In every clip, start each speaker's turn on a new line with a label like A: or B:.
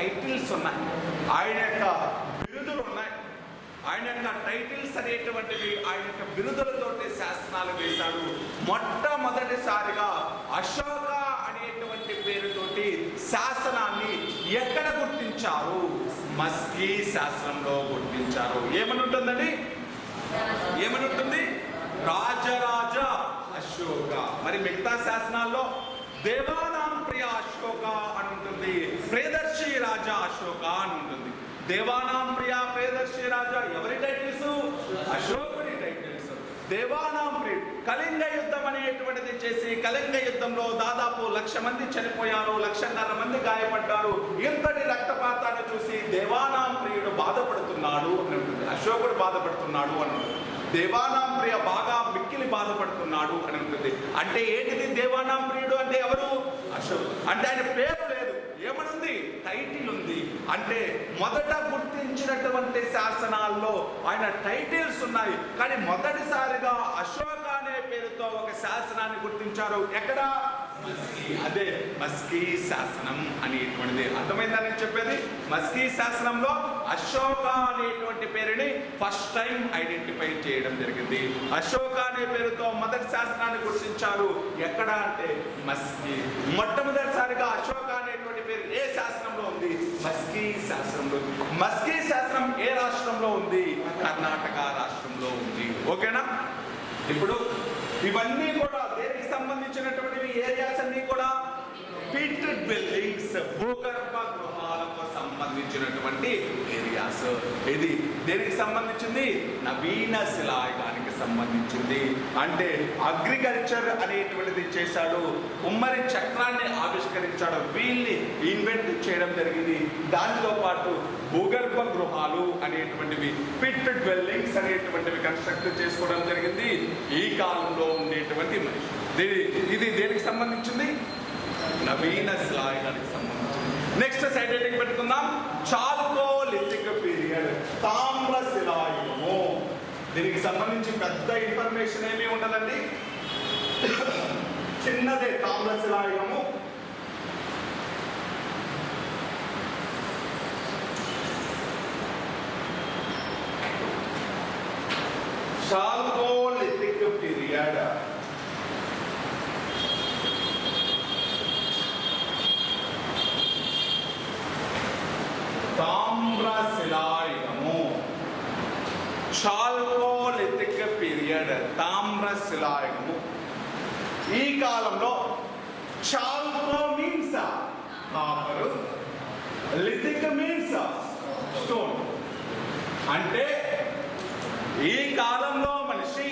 A: Titles ఉన్నాయి ఆయన యొక్క బిరుదులు ఉన్నాయి ఆయన యొక్క టైటిల్స్ అనేటువంటివి ఆయన యొక్క బిరుదులతోటి శాసనాలు వేశాడు మొట్టమొదటిసారిగా అశోక అనేటువంటి పేరుతోటి శాసనాన్ని ఎక్కడ గుర్తించారు మస్కీ శాసనంలో గుర్తించారు ఏమని ఉంటుందండి ఏమని ఉంటుంది రాజరాజ అశోక మరి మిగతా శాసనాల్లో దేవానాం ప్రియ అశోక అని ఉంటుంది ప్రియదర్శి రాజా అశోక అని ఉంటుంది దేవానాం ప్రియ ప్రియదర్శి రాజా ఎవరి టైటిల్స్ అశోకుని టైటిల్స్ దేవానాం ప్రియ కళింగ యుద్ధం అనేటువంటిది చేసి కళింగ యుద్ధంలో దాదాపు లక్ష మంది చనిపోయారు లక్షన్నర మంది గాయపడ్డారు ఇంతటి రక్తపాతాన్ని చూసి దేవానాం ప్రియుడు బాధపడుతున్నాడు అని ఉంటుంది అశోకుడు బాధపడుతున్నాడు అని ఉంటుంది దేవానాం ప్రియ బాగా మిక్కిలి బాధపడుతున్నాడు అని ఉంటుంది అంటే ఏంటిది దేవానాం ప్రియుడు అంటే ఎవరు అశోక్ అంటే ఆయన పేరు లేదు ఏమనుంది టైటిల్ ఉంది అంటే మొదట గుర్తించినటువంటి శాసనాల్లో ఆయన టైటిల్స్ ఉన్నాయి కానీ మొదటిసారిగా అశోక అనే పేరుతో ఒక శాసనాన్ని గుర్తించారు ఎక్కడ మస్కీ అదే మస్కీ శాసనం అనేటువంటిది అర్థమైందని నేను చెప్పేది మస్కీ శాసనంలో అశోక అనేటువంటి పేరుని ఫస్ట్ టైం ఐడెంటిఫై చేయడం జరిగింది అశోక అనే పేరుతో మొదటి శాసనాన్ని గుర్తించారు ఎక్కడ అంటే మస్కీ మొట్టమొదటిసారిగా అశోక అనేటువంటి పేరు ఏ శాసనంలో ఉంది మస్కీ శాసనంలో ఉంది. మస్కీ శాసనం ఏ రాష్ట్రంలో ఉంది కర్ణాటక రాష్ట్రంలో ఉంది ఓకేనా ఇప్పుడు ఇవన్నీ కూడా దేనికి సంబంధించినటువంటి ఏరియాస్ అన్ని కూడా పిట్ బిల్డింగ్స్ భూగర్భ గృహాలకు సంబంధించినటువంటి ఏరియాస్ ఇది దేనికి సంబంధించింది నవీన శిలాయుగానికి సంబంధించింది అంటే అగ్రికల్చర్ అనేటువంటిది చేశాడు కుమ్మరి చక్రాన్ని ఆవిష్కరించాడు వీళ్ళని ఇన్వెంట్ చేయడం జరిగింది దానితో పాటు భూగర్భ గృహాలు అనేటువంటివి పిట్ డ్వెల్లింగ్స్ అనేటువంటివి కన్స్ట్రక్ట్ చేసుకోవడం జరిగింది ఈ కాలంలో ఉండేటువంటి మనిషి ఇది- ఇది దేనికి సంబంధించింది నవీన శిలాయుగానికి సంబంధించింది నెక్స్ట్ సైడ్ హెడ్డింగ్ పెట్టుకుందాం చాల్కోలిథిక్ పీరియడ్ తామ్ర శిలాయుగము దీనికి సంబంధించి పెద్ద ఇన్ఫర్మేషన్ ఏమీ ఉండదండి చిన్నదే తామ్ర శిలాయుగము చాల్కోలిథిక్ పీరియడ్ తామ్ర శిలాయుగము చాల్కోలిథిక్ పీరియడ్ తామ్ర శిలాయుగము ఈ కాలంలో chalco means copper lithic means stone అంటే ఈ కాలంలో మనిషి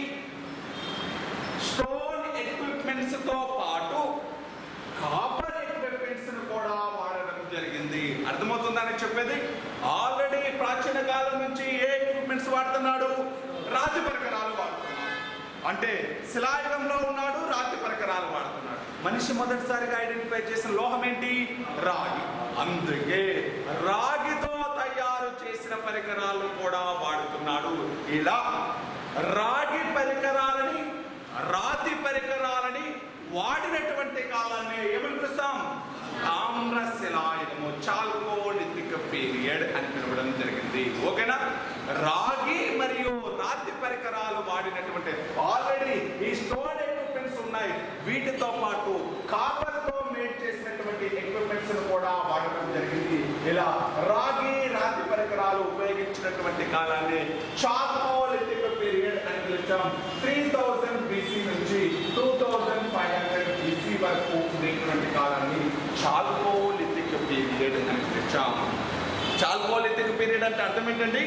A: స్టోన్ ఎక్విప్మెంట్స్ తో పాటు కాపర్ ఎక్విప్మెంట్స్ కూడా వాడడం జరిగింది అర్థమవుతుందని చెప్పేది ఆల్రెడీ ప్రాచీన కాలం నుంచి ఏ ఎక్విప్మెంట్స్ వాడుతున్నాడు రాతి పరికరాలు వాడుతున్నాడు అంటే శిలాయుగంలో ఉన్నాడు రాతి పరికరాలు వాడుతున్నాడు మనిషి మొదటిసారిగా ఐడెంటిఫై చేసిన లోహం ఏంటి రాగి అందుకే రాగితో తయారు చేసిన పరికరాలు కూడా వాడుతున్నాడు ఇలా రాగి పరికరాలని రాతి పరికరాలని వాడినటువంటి కాలాన్ని ఏమని పిలుస్తాం తామ్ర శిలాయుగము చాల్కోలిథిక్ పీరియడ్ అని పిలవడం జరిగింది ఓకేనా రాగి మరియు రాతి పరికరాలు వాడినటువంటి ఆల్రెడీ ఈ స్టోన్ ఎక్విప్మెంట్స్ ఉన్నాయి వీటితో పాటు కాపర్ తో మేడ్ చేసినటువంటి ఎక్విప్మెంట్స్ కూడా వాడడం జరిగింది ఇలా రాగి రాతి పరికరాలు ఉపయోగించినటువంటి కాలాన్ని చాల్కోలిథిక్ పీరియడ్ అని పిలిచాం త్రీ థౌజండ్ బీసీ నుంచి two thousand five hundred BC వరకు ఉండేటువంటి కాలాన్ని చాల్కోలిథిక్ పీరియడ్ అని పిలిచాం చాల్కోలిథిక్ పీరియడ్ అంటే అర్థం ఏంటండి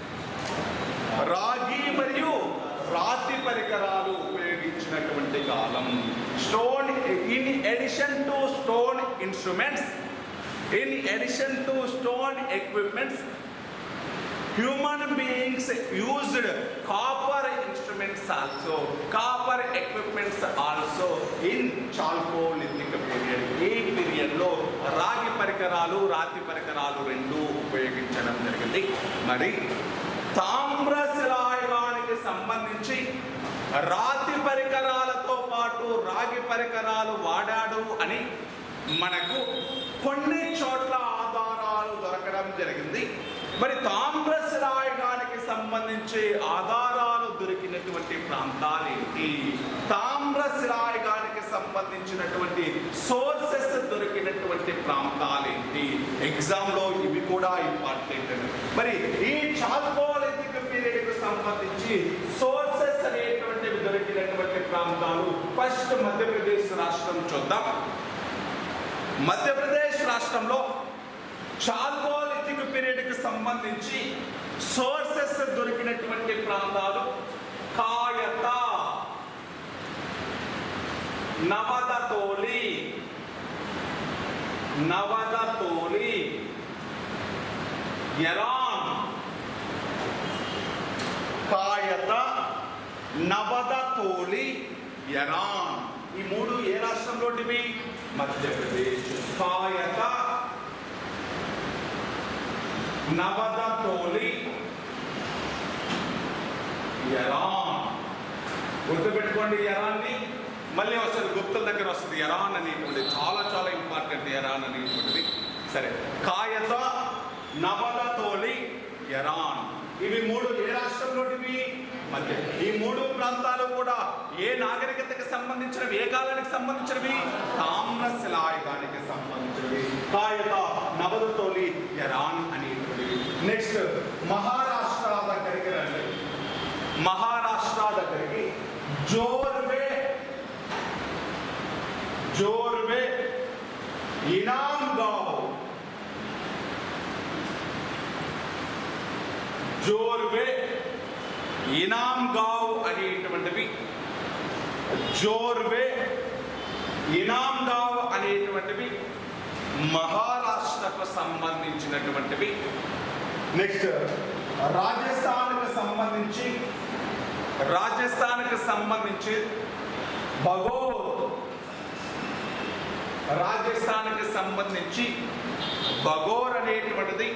A: రాగి మరియు రాతి పరికరాలు ఉపయోగించినటువంటి కాలం stone in addition to stone instruments in addition to stone equipments human beings used copper instruments also copper equipments also in chalcolithic period ఈ పీరియడ్లో రాగి పరికరాలు రాతి పరికరాలు రెండు ఉపయోగించడం జరిగింది మరి తామ్ర శిలాయుగానికి సంబంధించి రాతి పరికరాలతో పాటు రాగి పరికరాలు వాడాడు అని మనకు కొన్ని చోట్ల ఆధారాలు జరిగింది మరి తామ్రశిలాయుగానికి సంబంధించి ఆధారాలు దొరికినటువంటి ప్రాంతాలు ఏంటి తామ్రశిలాయుగానికి సంబంధించినటువంటి సోర్సెస్ దొరికినటువంటి ప్రాంతాలు ఏంటి ఎగ్జామ్ లో ఇవి కూడా ఇంపార్టెంట్ మరి ఈ చాల్కోలిథిక్ పీరియడ్ కు సంబంధించి సోర్సెస్ అనేటువంటివి దొరికినటువంటి ప్రాంతాలు ఫస్ట్ మధ్యప్రదేశ్ రాష్ట్రం చూద్దాం మధ్యప్రదేశ్ రాష్ట్రంలో చాల్కోలిథిక్ పీరియడ్ కి సంబంధించి సోర్సెస్ దొరికినటువంటి ప్రాంతాలు కాయత నవదతోలి నవదతోలి ఎరాన్ కాయత నవదతోలి ఎరాన్ ఈ మూడు ఏ రాష్ట్రంలోటివి మధ్యప్రదేశ్ కాయత నవదతోలి ఎరాన్ గుర్తుపెట్టుకోండి ఎరాన్ని మళ్ళీ వస్తుంది గుప్తుల దగ్గర వస్తుంది ఎరాన్ అనేటువంటిది చాలా చాలా ఇంపార్టెంట్ ఎరాన్ అనేటువంటిది సరే కాయత నవదతోలి ఎరాన్ ఇవి మూడు ఏ రాష్ట్రంలోటివి మధ్య ఈ మూడు ప్రాంతాలు కూడా ఏ నాగరికతకి సంబంధించినవి ఏ కాలానికి సంబంధించినవి తామ్రశిలాయుగానికి సంబంధించినవి కాయత నవదతోలి ఎరాన్ అనేటువంటివి నెక్స్ట్ మహారాష్ట్ర దగ్గరికి రండి మహారాష్ట్ర దగ్గరికి జోర్వే జోర్వే ఇనాంగావ్ జోర్వే ఇనాంగావ్ అనేటువంటివి జోర్వే ఇనాంగావ్ అనేటువంటివి మహారాష్ట్రకు సంబంధించినటువంటివి నెక్స్ట్ రాజస్థాన్కి సంబంధించి రాజస్థాన్కి సంబంధించి భగోర్ రాజస్థాన్కి సంబంధించి బగోర్ అనేటువంటిది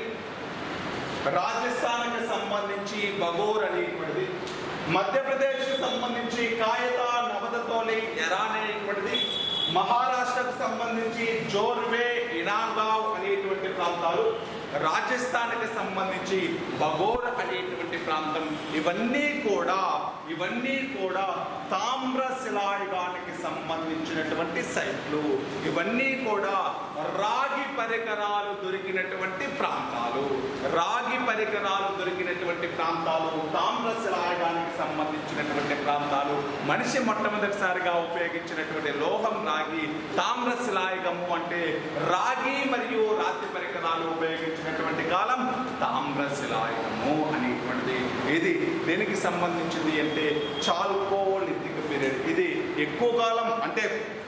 A: రాజస్థాన్కి సంబంధించి బగోర్ అనేటువంటిది మధ్యప్రదేశ్కి సంబంధించి కాయత నవదతోలి ఎరా అనేటువంటిది మహారాష్ట్రకు సంబంధించి జోర్వే ఇనాంగావ్ అనేటువంటి ప్రాంతాలు రాజస్థాన్కి సంబంధించి బగోర్ అనేటువంటి ప్రాంతం ఇవన్నీ కూడా ఇవన్నీ కూడా తామ్రశిలాయుగానికి సంబంధించినటువంటి సైట్లు ఇవన్నీ కూడా రాగి పరికరాలు దొరికినటువంటి ప్రాంతాలు రాగి పరికరాలు దొరికినటువంటి ప్రాంతాలు తామ్రశిలాయుగానికి సంబంధించినటువంటి ప్రాంతాలు మనిషి మొట్టమొదటిసారిగా ఉపయోగించినటువంటి లోహం రాగి తామ్రశిలాయుగము అంటే రాగి మరియు రాతి పరికరాలు ఉపయోగించినటువంటి కాలం తామ్రశిలాయుగము అనేటువంటిది ఇది దేనికి సంబంధించింది అంటే చాల్కోలిథిక్ పీరియడ్ ఇది ఎక్కువ కాలం అంటే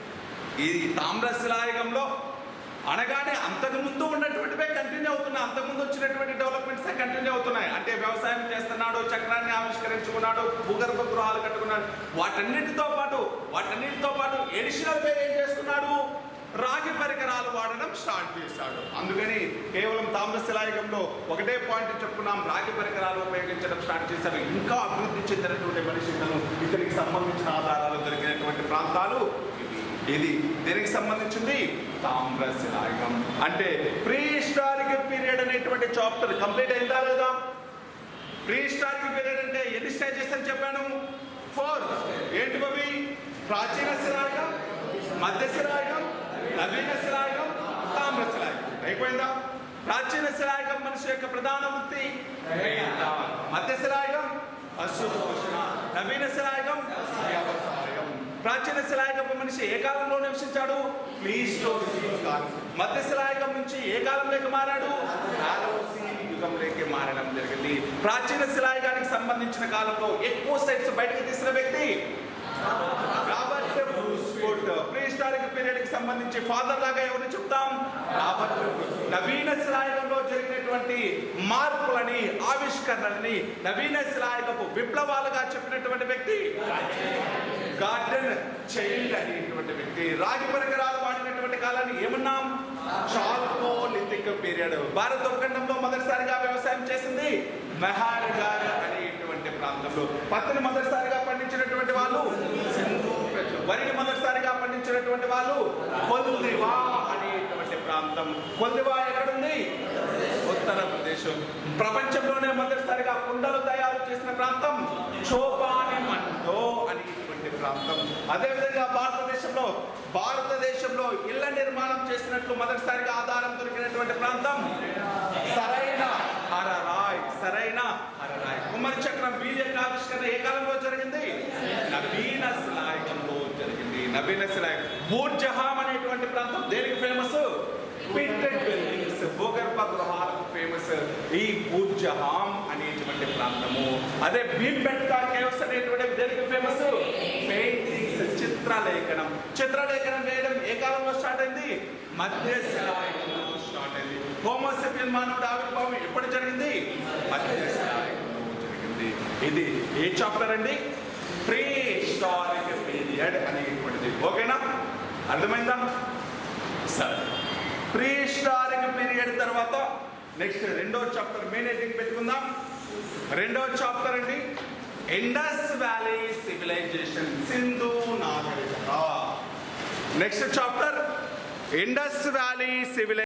A: ఇది తామ్రశిలాయుగంలో అనగానే అంతకు ముందు ఉన్నటువంటివే కంటిన్యూ అవుతున్నాయి అంతకుముందు వచ్చినటువంటి డెవలప్మెంట్స్ కంటిన్యూ అవుతున్నాయి అంటే వ్యవసాయం చేస్తున్నాడు చక్రాన్ని ఆవిష్కరించుకున్నాడు భూగర్భ గృహాలు కట్టుకున్నాడు వాటన్నిటితో పాటు వాటన్నిటితో పాటు ఎడిషనల్ గా ఏం చేసుకున్నాడు రాగి పరికరాలు వాడడం స్టార్ట్ చేశాడు అందుకని కేవలం తామ్రశిలాయుగంలో ఒకటే పాయింట్ చెప్పుకున్నాం రాగి పరికరాలు ఉపయోగించడం స్టార్ట్ చేశాడు ఇంకా అభివృద్ధి చెందినటువంటి మనిషి ఇతను ఇతనికి సంబంధించిన ఆధారాలు దొరికినటువంటి ప్రాంతాలు ఇవి. ఇది దేనికి సంబంధించింది తామ్రశిలాయుగం అంటే ప్రీ హిస్టారిక్ పీరియడ్ అనేటువంటి చాప్టర్ కంప్లీట్ అయిందా లేదా ప్రీ హిస్టారిక్ పీరియడ్ అంటే ఎన్ని స్టేజెస్ అని చెప్పాను ఫోర్ ఏంటి అవి ప్రాచీన శిలాయుగం మధ్య శిలాయుగం నవీన శిలాయుగం తామ్ర శిలాయుగం అయిపోయిందా ప్రాచీన శిలాయుగం మనిషి యొక్క ప్రధాన వృత్తి వేట. మధ్య శిలాయుగం పశుపోషణ నవీన శిలాయుగం వ్యవసాయం ప్రాచీన శిలాయుగపు మనిషి ఏ కాలంలో నివసించాడు ప్లీస్టోసీన్ కాలం మధ్య శిలాయుగం నుంచి ఏ కాలంలోకి మారాడు హాలోసీన్ యుగంలోకి మారడం జరిగింది ప్రాచీన శిలాయుగానికి సంబంధించిన కాలంలో ఎక్కువ సైట్స్ బయటకు తీసిన వ్యక్తి Robert Bruce Foote prehistoric period కి సంబంధించి ఫాదర్ లాగా ఎవరిని చెప్తాం రాబర్ట్ బ్రూస్ఫుట్. నవీన శిలాయుగంలో జరిగినటువంటి మార్పులని ఆవిష్కరణలని నవీన శిలాయుగపు విప్లవాలుగా చెప్పినటువంటి వ్యక్తి గార్డెన్ చైల్డ్ అనేటువంటి వ్యక్తి రాగి పరికరాలు వాడినటువంటి కాలాన్ని ఏమన్నాం చాల్కోలిథిక్ పీరియడ్ భారత ఉపఖండంలో మొదటిసారిగా వ్యవసాయం చేసింది మెహారగార్ అనేటువంటి ప్రాంతంలో పత్తిని మొదటిసారిగా పండించినటువంటి వాళ్ళు సింధు ప్రజలు వరిని మొదటిసారిగా పండించినటువంటి వాళ్ళు కొల్దివా అనేటువంటి ప్రాంతం కొల్దివా ఎక్కడుంది ఉత్తర బంగ్లాదేశ్ ప్రపంచంలోనే మొదటిసారిగా కుండలు తయారు చేసిన ప్రాంతం చోపాని మండో అనేటువంటి ప్రాంతం అదేవిధంగా భారతదేశంలో భారతదేశంలో ఇళ్ల నిర్మాణం చేసినట్లు మొదటిసారిగా ఆధారం దొరికినటువంటి ప్రాంతం సరైన హరరాయ్ సరైన హరరాయ్ కుమ్మరి చక్రం వీర్య ఆవిష్కరణ ఏ కాలంలో జరిగింది నవీన శిలాయుగంలో జరిగింది నవీన శిలాయుగం బూర్జహాం అనేటువంటి ప్రాంతం దేనికి ఫేమస్ పిట్టెడ్ బిల్డింగ్స్ భూగర్భ గృహాలకు ఫేమస్ ఈ బూర్జహాం అనేటువంటి ప్రాంతము అదే భీంబెట్కా కేవ్స్ అనేటువంటి దేనికి ఫేమస్ పెయింటింగ్స్ చిత్రలేఖనం చిత్రలేఖనం వేయడం ఏ కాలంలో స్టార్ట్ అయింది మధ్య శిలాయుగంలో స్టార్ట్ అయింది హోమోసెపియన్ మానవుడు ఆవిర్భావం ఎప్పుడు జరిగింది మధ్య శిలాయుగంలో జరిగింది ఇది ఏ చాప్టర్ అండి ప్రీ హిస్టారిక్ పీరియడ్ అనేటువంటిది ఓకేనా అర్థమైందా సరే ప్రీ హిస్టారిక్ పీరియడ్ తర్వాత నెక్స్ట్ రెండో చాప్టర్ మెయిన్ హెడ్డింగ్ పెట్టుకుందాం రెండో చాప్టర్ అండి ఇండస్ వ్యాలీ సివిలైజేషన్ సింధు నాగరికత next chapter Indus valley civilisation